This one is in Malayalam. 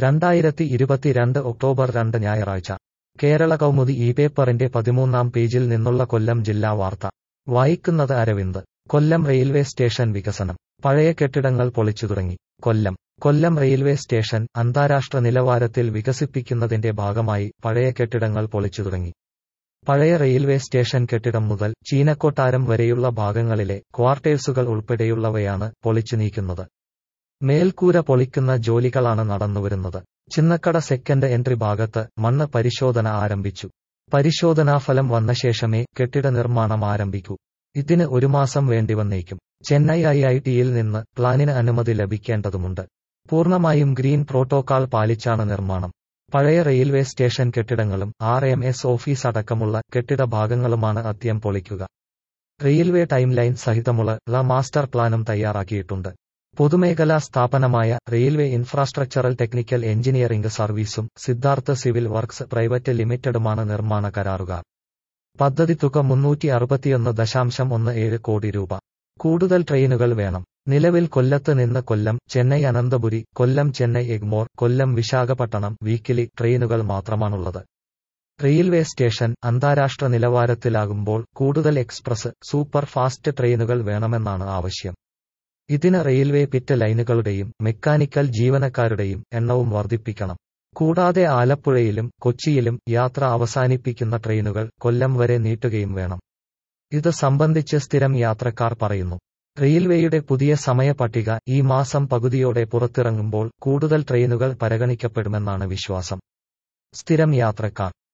രണ്ടായിരത്തി ഇരുപത്തിരണ്ട് ഒക്ടോബർ രണ്ട് ഞായറാഴ്ച കേരള കൗമുദി ഈ പേപ്പറിന്റെ പതിമൂന്നാം പേജിൽ നിന്നുള്ള കൊല്ലം ജില്ലാ വാർത്ത വായിക്കുന്നത് അരവിന്ദ് കൊല്ലം റെയിൽവേ സ്റ്റേഷൻ വികസനം പഴയ കെട്ടിടങ്ങൾ പൊളിച്ചു തുടങ്ങി കൊല്ലം കൊല്ലം റെയിൽവേ സ്റ്റേഷൻ അന്താരാഷ്ട്ര നിലവാരത്തിൽ വികസിപ്പിക്കുന്നതിന്റെ ഭാഗമായി പഴയ കെട്ടിടങ്ങൾ പൊളിച്ചു തുടങ്ങി പഴയ റെയിൽവേ സ്റ്റേഷൻ കെട്ടിടം മുതൽ ചീനക്കൊട്ടാരം വരെയുള്ള ഭാഗങ്ങളിലെ ക്വാർട്ടേഴ്സുകൾ ഉൾപ്പെടെയുള്ളവയാണ് പൊളിച്ചു നീക്കുന്നത് മേൽക്കൂര പൊളിക്കുന്ന ജോലികളാണ് നടന്നുവരുന്നത് ചിന്നക്കട സെക്കൻഡ് എൻട്രി ഭാഗത്ത് മണ്ണ് പരിശോധന ആരംഭിച്ചു പരിശോധനാഫലം വന്ന ശേഷമേ കെട്ടിട നിർമ്മാണം ആരംഭിക്കൂ ഇതിന് ഒരു മാസം വേണ്ടിവന്നേക്കും ചെന്നൈ ഐ ഐ ടിയിൽ നിന്ന് പ്ലാനിന് അനുമതി ലഭിക്കേണ്ടതുമുണ്ട് പൂർണ്ണമായും ഗ്രീൻ പ്രോട്ടോക്കാൾ പാലിച്ചാണ് നിർമ്മാണം പഴയ റെയിൽവേ സ്റ്റേഷൻ കെട്ടിടങ്ങളും ആർ എം എസ് ഓഫീസ് അടക്കമുള്ള കെട്ടിട ഭാഗങ്ങളുമാണ് ആദ്യം പൊളിക്കുക റെയിൽവേ ടൈം ലൈൻ സഹിതമുള്ള മാസ്റ്റർ പ്ലാനും തയ്യാറാക്കിയിട്ടുണ്ട് പൊതുമേഖലാ സ്ഥാപനമായ റെയിൽവേ ഇൻഫ്രാസ്ട്രക്ചറൽ ടെക്നിക്കൽ എഞ്ചിനീയറിംഗ് സർവീസും സിദ്ധാർത്ഥ സിവിൽ വർക്ക്സ് പ്രൈവറ്റ് ലിമിറ്റഡുമാണ് നിർമ്മാണ കരാറുകാർ പദ്ധതി തുക മുന്നൂറ്റി അറുപത്തിയൊന്ന് ദശാംശം ഒന്ന് ഏഴ് കോടി രൂപ കൂടുതൽ ട്രെയിനുകൾ വേണം നിലവിൽ കൊല്ലത്ത് നിന്ന് കൊല്ലം ചെന്നൈ അനന്തപുരി കൊല്ലം ചെന്നൈ എഗ്മോർ കൊല്ലം വിശാഖപട്ടണം വീക്കിലി ട്രെയിനുകൾ മാത്രമാണുള്ളത് റെയിൽവേ സ്റ്റേഷൻ അന്താരാഷ്ട്ര നിലവാരത്തിലാകുമ്പോൾ കൂടുതൽ എക്സ്പ്രസ് സൂപ്പർ ഫാസ്റ്റ് ട്രെയിനുകൾ വേണമെന്നാണ് ആവശ്യം ഇതിന് റെയിൽവേ പിറ്റ് ലൈനുകളുടെയും മെക്കാനിക്കൽ ജീവനക്കാരുടെയും എണ്ണവും വർദ്ധിപ്പിക്കണം കൂടാതെ ആലപ്പുഴയിലും കൊച്ചിയിലും യാത്ര അവസാനിപ്പിക്കുന്ന ട്രെയിനുകൾ കൊല്ലം വരെ നീട്ടുകയും വേണം ഇത് സംബന്ധിച്ച് സ്ഥിരം യാത്രക്കാർ പറയുന്നു റെയിൽവേയുടെ പുതിയ സമയപട്ടിക ഈ മാസം പകുതിയോടെ പുറത്തിറങ്ങുമ്പോൾ കൂടുതൽ ട്രെയിനുകൾ പരിഗണിക്കപ്പെടുമെന്നാണ് വിശ്വാസം സ്ഥിരം യാത്രക്കാർ